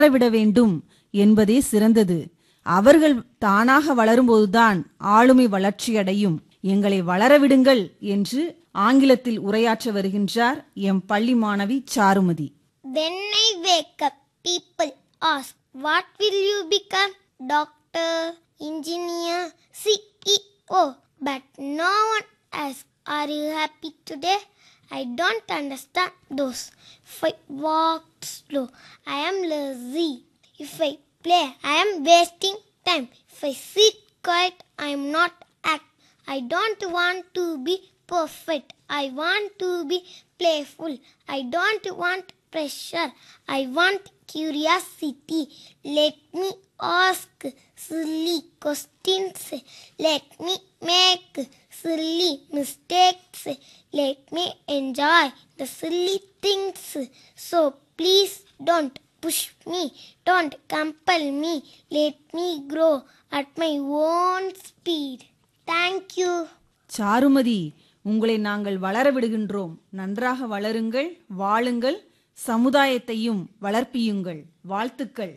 விட வேண்டும் என்பதே சிறந்தது அவர்கள் தானாக வளரும்போதுதான் ஆளுமை வளர்ச்சியடையும் எங்களை வளரவிடுங்கள் என்று ஆங்கிலத்தில் உரையாற்ற வருகின்றார் எம் பள்ளி மாணவி Charumathi When I wake up, people ask, What will you become? Doctor, engineer, CEO. But no one asks, Are you happy today? I don't understand those. If I walk slow, I am lazy. If I play, I am wasting time. If I sit quiet, I am not act. I don't want to be perfect. I want to be playful. I don't want pressure. I want curiosity. Let me ask silly questions. Let me make silly mistakes. Let me enjoy the silly things. So please don't push me. Don't compel me. Let me grow at my own speed. Thank you. Charumathi உங்களை நாங்கள் வளர விடுகின்றோம் நன்றாக வளருங்கள் வாழுங்கள் சமுதாயத்தையும் வளர்ப்பியுங்கள் வாழ்த்துக்கள்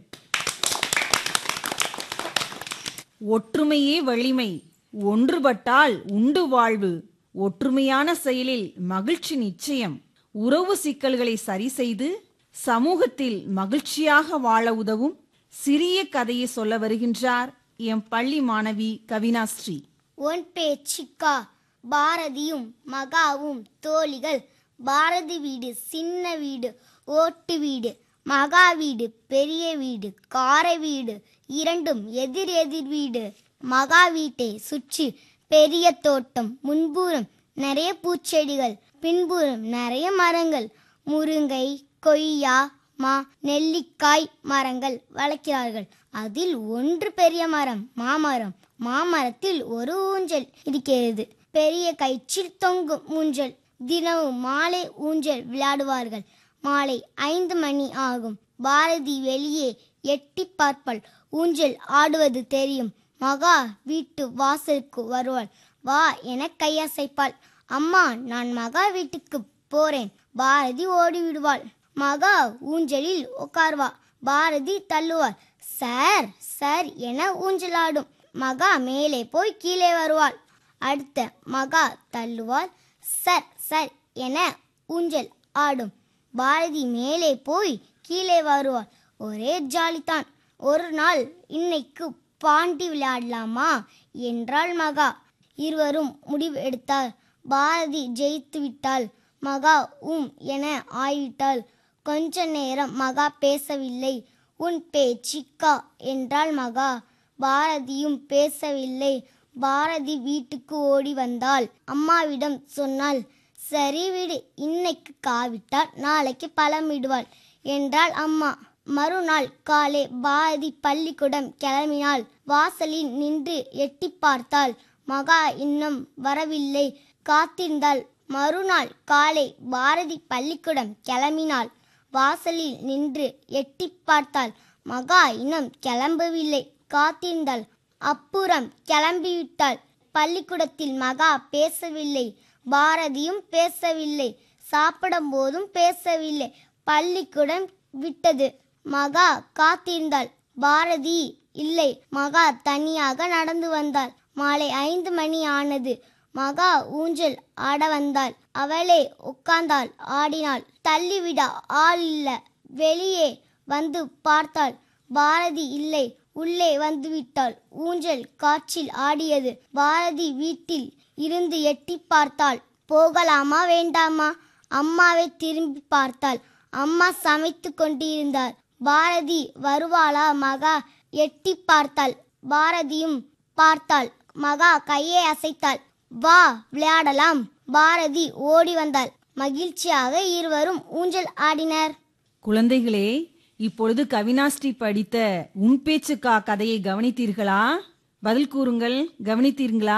ஒற்றுமையே வலிமை ஒன்றுபட்டால் உண்டு வாழ்வு ஒற்றுமையான செயலில் மகிழ்ச்சி நிச்சயம் உறவு சிக்கல்களை சரி செய்து சமூகத்தில் மகிழ்ச்சியாக வாழ உதவும் சிறிய கதையை சொல்ல வருகின்றார் எம் பள்ளி மாணவி கவினாஸ்ரீ ஒன் பேச்சிக்கா பாரதியும் மகாவும் தோழிகள் பாரதி வீடு சின்ன வீடு ஓட்டு வீடு மகா வீடு பெரிய வீடு கார வீடு இரண்டும் எதிர் எதிர் வீடு மகா வீட்டை சுற்றி பெரிய தோட்டம் முன்புறம் நிறைய பூச்செடிகள் பின்புறம் நிறைய மரங்கள் முருங்கை கொய்யா மா நெல்லிக்காய் மரங்கள் வளர்க்கிறார்கள் அதில் ஒன்று பெரிய மரம் மாமரம் மாமரத்தில் ஒரு ஊஞ்சல் இருக்கிறது பெரிய கயிற்றில் தொங்கும் ஊஞ்சல் தினமும் மாலை ஊஞ்சல் விளையாடுவார்கள் மாலை ஐந்து மணி ஆகும் பாரதி வெளியே எட்டி பார்ப்பாள் ஊஞ்சல் ஆடுவது தெரியும் மகா வீட்டு வாசலுக்கு வருவாள் வா என கையசைப்பாள் அம்மா நான் மகா வீட்டுக்கு போறேன் பாரதி ஓடி விடுவாள் மகா ஊஞ்சலில் உட்கார்வா பாரதி தள்ளுவாள் சார் சார் என ஊஞ்சலாடும் மகா மேலே போய் கீழே வருவாள் அடுத்த மகா தள்ளுவாள் சர் சர் என ஊஞ்சல் ஆடும் பாரதி மேலே போய் கீழே வருவாள் ஒரே ஜாலிதான் ஒரு நாள் இன்னைக்கு பாண்டி விளையாடலாமா என்றாள் மகா இருவரும் முடிவு எடுத்தார் பாரதி ஜெயித்து விட்டாள் மகா உம் என ஆய்விட்டாள் கொஞ்ச நேரம் மகா பேசவில்லை உன் பேச்சிக்கா என்றாள் மகா பாரதியும் பேசவில்லை பாரதி வீட்டுக்கு ஓடி வந்தாள் அம்மாவிடம் சொன்னாள் சரி விடு இன்னைக்கு காவிட்டால் நாளைக்கு பழம் விடுவாள் என்றாள் அம்மா மறுநாள் காலை பாரதி பள்ளிக்கூடம் கிளம்பினாள் வாசலில் நின்று எட்டி பார்த்தாள் மகா இன்னும் வரவில்லை காத்திருந்தாள் மறுநாள் காலை பாரதி பள்ளிக்கூடம் கிளம்பினாள் வாசலில் நின்று எட்டி பார்த்தாள் மகா இன்னும் கிளம்பவில்லை காத்திருந்தாள் அப்புறம் கிளம்பிவிட்டாள் பள்ளிக்கூடத்தில் மகா பேசவில்லை பாரதியும் பேசவில்லை சாப்பிடும் போதும் பேசவில்லை பள்ளிக்கூடம் விட்டது மகா காத்திருந்தாள் பாரதி இல்லை மகா தனியாக நடந்து வந்தாள் மாலை ஐந்து மணி ஆனது மகா ஊஞ்சல் ஆட வந்தாள் அவளே உட்கார்ந்தாள் ஆடினாள் தள்ளிவிட ஆள் இல்ல வெளியே வந்து பார்த்தாள் பாரதி இல்லை உள்ளே வந்துவிட்டாள் ஊஞ்சல் காற்றில் ஆடியது பாரதி வீட்டில் இருந்து எட்டி பார்த்தாள் போகலாமா வேண்டாமா அம்மாவை திரும்பி பார்த்தாள் அம்மா சமைத்து கொண்டிருந்தார் பாரதி வருவாளா மகா எட்டி பார்த்தாள் பாரதியும் பார்த்தாள் மகா கையை அசைத்தாள் வா விளையாடலாம் பாரதி ஓடி வந்தாள் மகிழ்ச்சியாக இருவரும் ஊஞ்சல் ஆடினர் குழந்தைகளே இப்பொழுது கவினாஸ்ரீ படித்த உன் பேச்சுக்கா கதையை கவனித்தீர்களா பதில் கூறுங்கள் கவனித்தீர்களா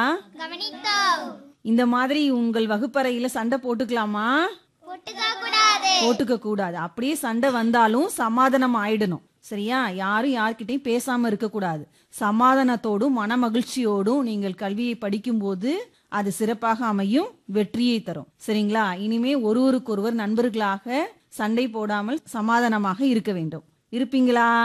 இந்த மாதிரி உங்கள் வகுப்பறையில சண்டை போட்டுக்கலாமா போட்டுக்க கூடாது அப்படியே சண்டை வந்தாலும் சமாதானம் ஆயிடணும் சரியா யாரும் யார்கிட்டயும் பேசாம இருக்க கூடாது சமாதானத்தோடும் மன மகிழ்ச்சியோடும் நீங்கள் கல்வியை படிக்கும்போது அது சிறப்பாக அமையும் வெற்றியை தரும் சரிங்களா இனிமே ஒருவருக்கொருவர் நண்பர்களாக சண்டை போடாமல் சமாதானமாக இருக்க வேண்டும் இருப்பீங்களா